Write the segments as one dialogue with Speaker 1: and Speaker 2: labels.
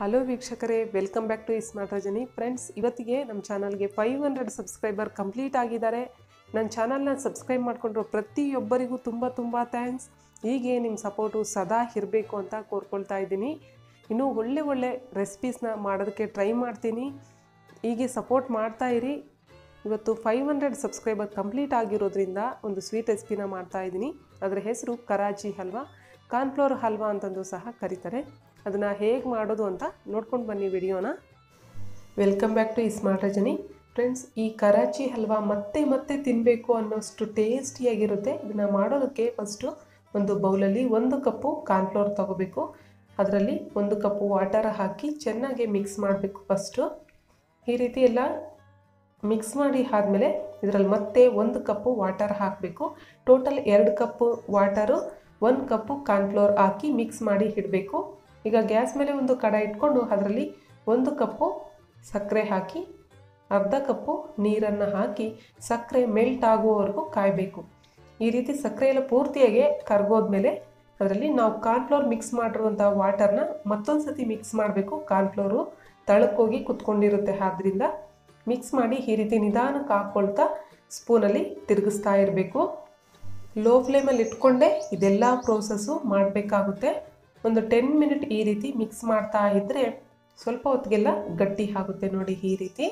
Speaker 1: hello ವೀಕ್ಷಕರೇ welcome back to smart Rajani friends ಇವತ್ತಿಗೆ ನಮ್ಮ ಚಾನಲ್ಗೆ ಫೈವ್ ಹಂಡ್ರೆಡ್ ಸಬ್ಸ್ಕ್ರೈಬರ್ ಕಂಪ್ಲೀಟ್ ಆಗಿದ್ದಾರೆ ನನ್ನ ಚಾನಲ್ನ ಸಬ್ಸ್ಕ್ರೈಬ್ ಮಾಡಿಕೊಂಡ್ರು ಪ್ರತಿಯೊಬ್ಬರಿಗೂ ತುಂಬ ತುಂಬ ಥ್ಯಾಂಕ್ಸ್ ಹೀಗೆ ನಿಮ್ಮ ಸಪೋರ್ಟು ಸದಾ ಇರಬೇಕು ಅಂತ ಕೋರ್ಕೊಳ್ತಾ ಇದ್ದೀನಿ ಇನ್ನೂ ಒಳ್ಳೆ ಒಳ್ಳೆ ರೆಸಿಪೀಸ್ನ ಮಾಡೋದಕ್ಕೆ ಟ್ರೈ ಮಾಡ್ತೀನಿ ಹೀಗೆ ಸಪೋರ್ಟ್ ಮಾಡ್ತಾ ಇರಿ ಇವತ್ತು ಫೈವ್ ಹಂಡ್ರೆಡ್ ಸಬ್ಸ್ಕ್ರೈಬರ್ ಕಂಪ್ಲೀಟ್ ಆಗಿರೋದ್ರಿಂದ ಒಂದು ಸ್ವೀಟ್ ರೆಸಿಪಿನ ಮಾಡ್ತಾ ಇದ್ದೀನಿ ಅದರ ಹೆಸರು ಕರಾಚಿ ಹಲ್ವಾ ಕಾರ್ನ್ಫ್ಲೋರ್ ಹಲ್ವಾ ಅಂತಂದು ಸಹ ಕರೀತಾರೆ ಅದನ್ನು ಹೇಗೆ ಮಾಡೋದು ಅಂತ ನೋಡ್ಕೊಂಡು ಬನ್ನಿ ವಿಡಿಯೋನ welcome back to smart Rajani friends ಈ ಕರಾಚಿ ಹಲ್ವಾ ಮತ್ತೆ ಮತ್ತೆ ತಿನ್ನಬೇಕು ಅನ್ನೋಷ್ಟು ಟೇಸ್ಟಿಯಾಗಿರುತ್ತೆ ಇದನ್ನು ಮಾಡೋದಕ್ಕೆ ಫಸ್ಟು ಒಂದು ಬೌಲಲ್ಲಿ ಒಂದು ಕಪ್ಪು ಕಾರ್ನ್ಫ್ಲೋರ್ ತಗೋಬೇಕು ಅದರಲ್ಲಿ ಒಂದು ಕಪ್ಪು ವಾಟರ್ ಹಾಕಿ ಚೆನ್ನಾಗಿ ಮಿಕ್ಸ್ ಮಾಡಬೇಕು ಫಸ್ಟು ಈ ರೀತಿ ಎಲ್ಲ ಮಿಕ್ಸ್ ಮಾಡಿ ಆದಮೇಲೆ ಇದರಲ್ಲಿ ಮತ್ತೆ ಒಂದು ಕಪ್ಪು ವಾಟರ್ ಹಾಕಬೇಕು ಟೋಟಲ್ ಎರಡು ಕಪ್ಪು ವಾಟರು ಒಂದು ಕಪ್ಪು ಕಾರ್ನ್ಫ್ಲೋರ್ ಹಾಕಿ ಮಿಕ್ಸ್ ಮಾಡಿ ಇಡಬೇಕು ಈಗ ಗ್ಯಾಸ್ ಮೇಲೆ ಒಂದು ಕಡ ಇಟ್ಕೊಂಡು ಅದರಲ್ಲಿ ಒಂದು ಕಪ್ಪು ಸಕ್ಕರೆ ಹಾಕಿ ಅರ್ಧ ಕಪ್ಪು ನೀರನ್ನು ಹಾಕಿ ಸಕ್ಕರೆ ಮೆಲ್ಟ್ ಆಗುವವರೆಗೂ ಕಾಯಬೇಕು ಈ ರೀತಿ ಸಕ್ಕರೆ ಎಲ್ಲ ಪೂರ್ತಿಯಾಗಿ ಕರ್ಗೋದ್ಮೇಲೆ ಅದರಲ್ಲಿ ನಾವು ಕಾರ್ನ್ಫ್ಲೋರ್ ಮಿಕ್ಸ್ ಮಾಡಿರುವಂಥ ವಾಟರ್ನ ಮತ್ತೊಂದು ಸತಿ ಮಿಕ್ಸ್ ಮಾಡಬೇಕು ಕಾರ್ನ್ಫ್ಲೋರು ತಳಕ್ಕೋಗಿ ಕುತ್ಕೊಂಡಿರುತ್ತೆ ಆದ್ದರಿಂದ ಮಿಕ್ಸ್ ಮಾಡಿ ಈ ರೀತಿ ನಿಧಾನಕ್ಕೆ ಹಾಕ್ಕೊಳ್ತಾ ಸ್ಪೂನಲ್ಲಿ ತಿರುಗಿಸ್ತಾ ಇರಬೇಕು ಲೋ ಫ್ಲೇಮಲ್ಲಿ ಇಟ್ಕೊಂಡೇ ಇದೆಲ್ಲ ಪ್ರೋಸೆಸ್ಸು ಮಾಡಬೇಕಾಗುತ್ತೆ ಒಂದು ಟೆನ್ ಮಿನಿಟ್ ಈ ರೀತಿ ಮಿಕ್ಸ್ ಮಾಡ್ತಾ ಇದ್ದರೆ ಸ್ವಲ್ಪ ಹೊತ್ತಿಗೆಲ್ಲ ಗಟ್ಟಿ ಆಗುತ್ತೆ ನೋಡಿ ಈ ರೀತಿ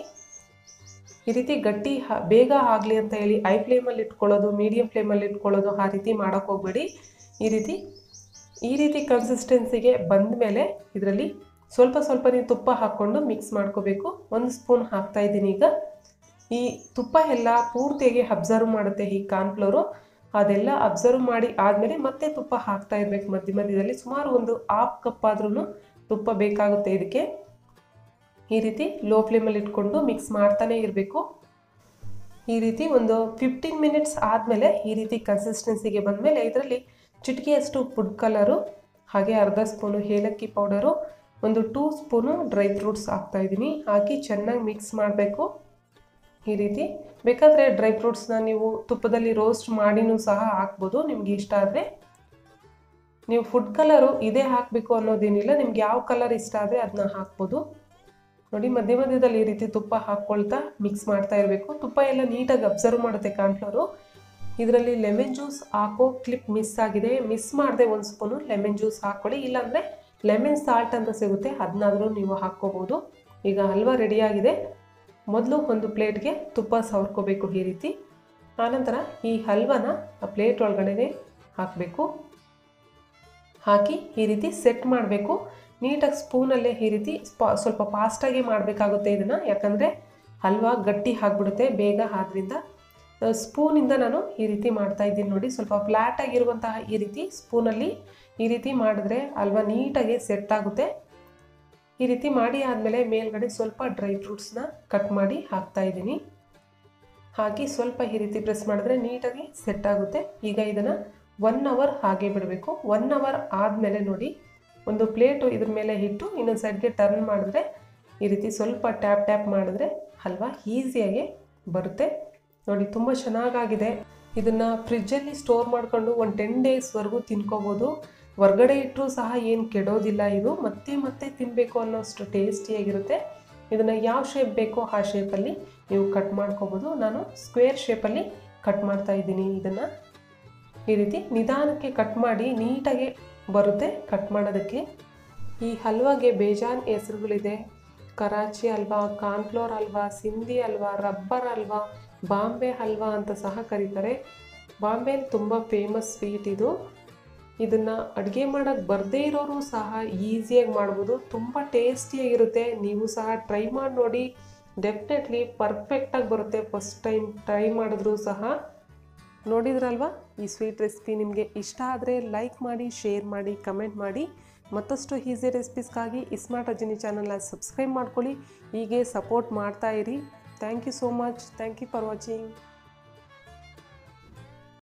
Speaker 1: ಈ ರೀತಿ ಗಟ್ಟಿ ಹ- ಬೇಗ ಆಗಲಿ ಅಂತ ಹೇಳಿ ಐ ಫ್ಲೇಮಲ್ಲಿ ಇಟ್ಕೊಳ್ಳೋದು ಮೀಡಿಯಂ ಫ್ಲೇಮಲ್ಲಿ ಇಟ್ಕೊಳ್ಳೋದು ಆ ರೀತಿ ಮಾಡೋಕ್ಕೆ ಹೋಗಬೇಡಿ ಈ ರೀತಿ ಈ ರೀತಿ ಕನ್ಸಿಸ್ಟೆನ್ಸಿಗೆ ಬಂದ ಮೇಲೆ ಇದರಲ್ಲಿ ಸ್ವಲ್ಪ ಸ್ವಲ್ಪನೇ ತುಪ್ಪ ಹಾಕ್ಕೊಂಡು ಮಿಕ್ಸ್ ಮಾಡ್ಕೋಬೇಕು ಒಂದು ಸ್ಪೂನ್ ಹಾಕ್ತಾ ಇದ್ದೀನಿ ಈಗ ಈ ತುಪ್ಪ ಎಲ್ಲ ಪೂರ್ತಿಯಾಗಿ ಅಬ್ಸರ್ವ್ ಮಾಡುತ್ತೆ ಈ ಕಾರ್ನ್ಫ್ಲೋರು ಅದೆಲ್ಲ ಅಬ್ಸರ್ವ್ ಮಾಡಿ ಆದಮೇಲೆ ಮತ್ತೆ ತುಪ್ಪ ಹಾಕ್ತಾ ಇರಬೇಕು ಮಧ್ಯ ಮಧ್ಯದಲ್ಲಿ ಸುಮಾರು ಒಂದು ಹಾಫ್ ಕಪ್ ಆದ್ರೂ ತುಪ್ಪ ಬೇಕಾಗುತ್ತೆ ಇದಕ್ಕೆ ಈ ರೀತಿ ಲೋ ಫ್ಲೇಮಲ್ಲಿ ಇಟ್ಕೊಂಡು ಮಿಕ್ಸ್ ಮಾಡ್ತಾನೆ ಇರಬೇಕು ಈ ರೀತಿ ಒಂದು ಫಿಫ್ಟೀನ್ ಮಿನಿಟ್ಸ್ ಆದಮೇಲೆ ಈ ರೀತಿ ಕನ್ಸಿಸ್ಟೆನ್ಸಿಗೆ ಬಂದಮೇಲೆ ಇದರಲ್ಲಿ ಚಿಟಿಕೆಯಷ್ಟು ಫುಡ್ ಕಲರು ಹಾಗೆ ಅರ್ಧ ಸ್ಪೂನು ಏಲಕ್ಕಿ ಪೌಡರು ಒಂದು ಟೂ ಸ್ಪೂನು ಡ್ರೈ ಫ್ರೂಟ್ಸ್ ಹಾಕ್ತಾ ಇದ್ದೀನಿ ಹಾಕಿ ಚೆನ್ನಾಗಿ ಮಿಕ್ಸ್ ಮಾಡಬೇಕು ಈ ರೀತಿ ಬೇಕಾದರೆ ಡ್ರೈ ಫ್ರೂಟ್ಸ್ನ ನೀವು ತುಪ್ಪದಲ್ಲಿ ರೋಸ್ಟ್ ಮಾಡಿನೂ ಸಹ ಹಾಕ್ಬೋದು ನಿಮ್ಗೆ ಇಷ್ಟ ಆದರೆ ನೀವು ಫುಡ್ ಕಲರು ಇದೇ ಹಾಕಬೇಕು ಅನ್ನೋದೇನಿಲ್ಲ ನಿಮ್ಗೆ ಯಾವ ಕಲರ್ ಇಷ್ಟ ಆದರೆ ಅದನ್ನ ಹಾಕ್ಬೋದು ನೋಡಿ ಮಧ್ಯ ಮಧ್ಯದಲ್ಲಿ ಈ ರೀತಿ ತುಪ್ಪ ಹಾಕ್ಕೊಳ್ತಾ ಮಿಕ್ಸ್ ಮಾಡ್ತಾ ಇರಬೇಕು ತುಪ್ಪ ಎಲ್ಲ ನೀಟಾಗಿ ಅಬ್ಸರ್ವ್ ಮಾಡುತ್ತೆ ಕಾರ್ನ್ಫ್ಲೋರು ಇದರಲ್ಲಿ ಲೆಮನ್ ಜ್ಯೂಸ್ ಹಾಕೋ ಕ್ಲಿಪ್ ಮಿಸ್ ಆಗಿದೆ ಮಿಸ್ ಮಾಡದೆ ಒಂದು ಸ್ಪೂನು ಲೆಮನ್ ಜ್ಯೂಸ್ ಹಾಕ್ಕೊಳ್ಳಿ ಇಲ್ಲಾಂದರೆ ಲೆಮನ್ ಸಾಲ್ಟ್ ಅಂತ ಸಿಗುತ್ತೆ ಅದನ್ನಾದರೂ ನೀವು ಹಾಕ್ಕೋಬೋದು ಈಗ ಹಲ್ವಾ ರೆಡಿಯಾಗಿದೆ ಮೊದಲು ಒಂದು ಪ್ಲೇಟ್ಗೆ ತುಪ್ಪ ಸವರ್ಕೋಬೇಕು ಈ ರೀತಿ ಆನಂತರ ಈ ಹಲ್ವನ ಆ ಪ್ಲೇಟ್ ಒಳಗಡೆ ಹಾಕಬೇಕು ಹಾಕಿ ಈ ರೀತಿ ಸೆಟ್ ಮಾಡಬೇಕು ನೀಟಾಗಿ ಸ್ಪೂನಲ್ಲೇ ಈ ರೀತಿ ಸ್ಪಾ ಸ್ವಲ್ಪ ಫಾಸ್ಟಾಗಿ ಮಾಡಬೇಕಾಗುತ್ತೆ ಇದನ್ನು ಯಾಕಂದರೆ ಹಲ್ವಾ ಗಟ್ಟಿ ಆಗಿಬಿಡುತ್ತೆ ಬೇಗ ಆದ್ರಿಂದ ಸ್ಪೂನಿಂದ ನಾನು ಈ ರೀತಿ ಮಾಡ್ತಾ ಇದ್ದೀನಿ ನೋಡಿ ಸ್ವಲ್ಪ ಫ್ಲ್ಯಾಟ್ ಆಗಿರುವಂತಹ ಈ ರೀತಿ ಸ್ಪೂನಲ್ಲಿ ಈ ರೀತಿ ಮಾಡಿದ್ರೆ ಹಲ್ವಾ ನೀಟಾಗಿ ಸೆಟ್ ಆಗುತ್ತೆ ಈ ರೀತಿ ಮಾಡಿ ಆದಮೇಲೆ ಮೇಲ್ಗಡೆ ಸ್ವಲ್ಪ ಡ್ರೈ ಫ್ರೂಟ್ಸ್ನ ಕಟ್ ಮಾಡಿ ಹಾಕ್ತಾ ಇದ್ದೀನಿ ಹಾಕಿ ಸ್ವಲ್ಪ ಈ ರೀತಿ ಪ್ರೆಸ್ ಮಾಡಿದ್ರೆ ನೀಟಾಗಿ ಸೆಟ್ ಆಗುತ್ತೆ ಈಗ ಇದನ್ನು ಒನ್ ಅವರ್ ಹಾಗೆ ಬಿಡಬೇಕು ಒನ್ ಅವರ್ ಆದಮೇಲೆ ನೋಡಿ ಒಂದು ಪ್ಲೇಟು ಇದ್ರ ಮೇಲೆ ಇಟ್ಟು ಇನ್ನೊಂದು ಸೈಡ್ಗೆ ಟರ್ನ್ ಮಾಡಿದ್ರೆ ಈ ರೀತಿ ಸ್ವಲ್ಪ ಟ್ಯಾಪ್ ಟ್ಯಾಪ್ ಮಾಡಿದ್ರೆ ಹಲ್ವಾ ಈಸಿಯಾಗಿ ಬರುತ್ತೆ ನೋಡಿ ತುಂಬ ಚೆನ್ನಾಗಾಗಿದೆ ಇದನ್ನು ಫ್ರಿಜ್ಜಲ್ಲಿ ಸ್ಟೋರ್ ಮಾಡ್ಕೊಂಡು ಒಂದು ಟೆನ್ ಡೇಸ್ವರೆಗೂ ತಿನ್ಕೋಬೋದು ಹೊರ್ಗಡೆ ಇಟ್ಟರೂ ಸಹ ಏನು ಕೆಡೋದಿಲ್ಲ ಇದು ಮತ್ತೆ ಮತ್ತೆ ತಿನ್ನಬೇಕು ಅನ್ನೋಷ್ಟು ಟೇಸ್ಟಿಯಾಗಿರುತ್ತೆ ಇದನ್ನು ಯಾವ ಶೇಪ್ ಬೇಕೋ ಆ ಶೇಪಲ್ಲಿ ನೀವು ಕಟ್ ಮಾಡ್ಕೋಬೋದು ನಾನು ಸ್ಕ್ವೇರ್ ಶೇಪಲ್ಲಿ ಕಟ್ ಮಾಡ್ತಾ ಇದ್ದೀನಿ ಇದನ್ನು ಈ ರೀತಿ ನಿಧಾನಕ್ಕೆ ಕಟ್ ಮಾಡಿ ನೀಟಾಗಿ ಬರುತ್ತೆ ಕಟ್ ಮಾಡೋದಕ್ಕೆ ಈ ಹಲ್ವಾಗೆ ಬೇಜಾನ್ ಹೆಸರುಗಳಿದೆ ಕರಾಚಿ ಹಲ್ವಾ ಕಾರ್ನ್ಫ್ಲೋರ್ ಹಲ್ವಾ ಸಿಂಧಿ ಹಲ್ವಾ ರಬ್ಬರ್ ಹಲ್ವಾ ಬಾಂಬೆ ಹಲ್ವಾ ಅಂತ ಸಹ ಕರೀತಾರೆ ಬಾಂಬೆಲಿ ತುಂಬ ಫೇಮಸ್ ಸ್ವೀಟ್ ಇದು ಇದನ್ನು ಅಡುಗೆ ಮಾಡೋಕ್ಕೆ ಬರದೇ ಇರೋರು ಸಹ ಈಸಿಯಾಗಿ ಮಾಡ್ಬೋದು ತುಂಬ ಟೇಸ್ಟಿಯಾಗಿರುತ್ತೆ ನೀವು ಸಹ ಟ್ರೈ ಮಾಡಿ ನೋಡಿ ಡೆಫಿನೆಟ್ಲಿ ಪರ್ಫೆಕ್ಟಾಗಿ ಬರುತ್ತೆ ಫಸ್ಟ್ ಟೈಮ್ ಟ್ರೈ ಮಾಡಿದ್ರೂ ಸಹ ನೋಡಿದ್ರಲ್ವಾ ಈ ಸ್ವೀಟ್ ರೆಸಿಪಿ ನಿಮಗೆ ಇಷ್ಟ ಆದರೆ ಲೈಕ್ ಮಾಡಿ ಶೇರ್ ಮಾಡಿ ಕಮೆಂಟ್ ಮಾಡಿ ಮತ್ತಷ್ಟು ಈಸಿ ರೆಸಿಪೀಸ್ಗಾಗಿ ಸ್ಮಾರ್ಟ್ ಅಜಿನಿ ಚಾನಲ್ನ ಸಬ್ಸ್ಕ್ರೈಬ್ ಮಾಡ್ಕೊಳ್ಳಿ ಹೀಗೆ ಸಪೋರ್ಟ್ ಮಾಡ್ತಾ ಇರಿ thank you so much thank you for watching